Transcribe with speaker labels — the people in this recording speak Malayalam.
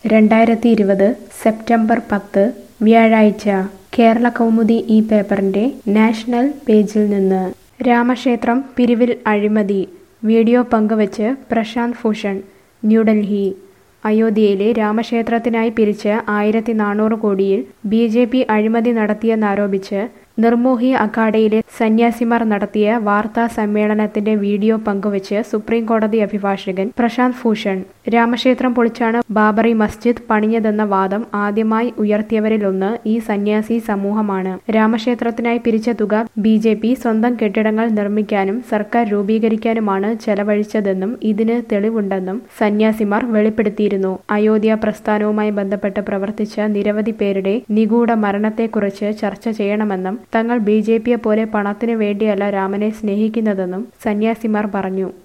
Speaker 1: രണ്ടായിരത്തി ഇരുപത് സെപ്റ്റംബർ പത്ത് വ്യാഴാഴ്ച കേരള കൗമുദി ഈ പേപ്പറിന്റെ നാഷണൽ പേജിൽ നിന്ന് രാമക്ഷേത്രം പിരിവിൽ അഴിമതി വീഡിയോ പങ്കുവച്ച് പ്രശാന്ത് ഭൂഷൺ ന്യൂഡൽഹി അയോധ്യയിലെ രാമക്ഷേത്രത്തിനായി പിരിച്ച ആയിരത്തി നാനൂറ് കോടിയിൽ ബി ജെ പി അഴിമതി നടത്തിയെന്നാരോപിച്ച് നിർമോഹി അഖാഡയിലെ സന്യാസിമാർ നടത്തിയ വാർത്താ സമ്മേളനത്തിന്റെ വീഡിയോ പങ്കുവച്ച് സുപ്രീം കോടതി അഭിഭാഷകൻ പ്രശാന്ത് ഭൂഷൺ രാമക്ഷേത്രം പൊളിച്ചാണ് ബാബറി മസ്ജിദ് പണിഞ്ഞതെന്ന വാദം ആദ്യമായി ഉയർത്തിയവരിലൊന്ന് ഈ സന്യാസി സമൂഹമാണ് രാമക്ഷേത്രത്തിനായി പിരിച്ച തുക ബി ജെ പി സ്വന്തം കെട്ടിടങ്ങൾ നിർമ്മിക്കാനും സർക്കാർ രൂപീകരിക്കാനുമാണ് ചെലവഴിച്ചതെന്നും ഇതിന് തെളിവുണ്ടെന്നും സന്യാസിമാർ വെളിപ്പെടുത്തിയിരുന്നു അയോധ്യ പ്രസ്ഥാനവുമായി ബന്ധപ്പെട്ട് പ്രവർത്തിച്ച നിരവധി പേരുടെ നിഗൂഢ മരണത്തെക്കുറിച്ച് ചർച്ച ചെയ്യണമെന്നും തങ്ങൾ ബി ജെ പിയെ പോലെ പണത്തിനു വേണ്ടിയല്ല രാമനെ സ്നേഹിക്കുന്നതെന്നും സന്യാസിമാർ പറഞ്ഞു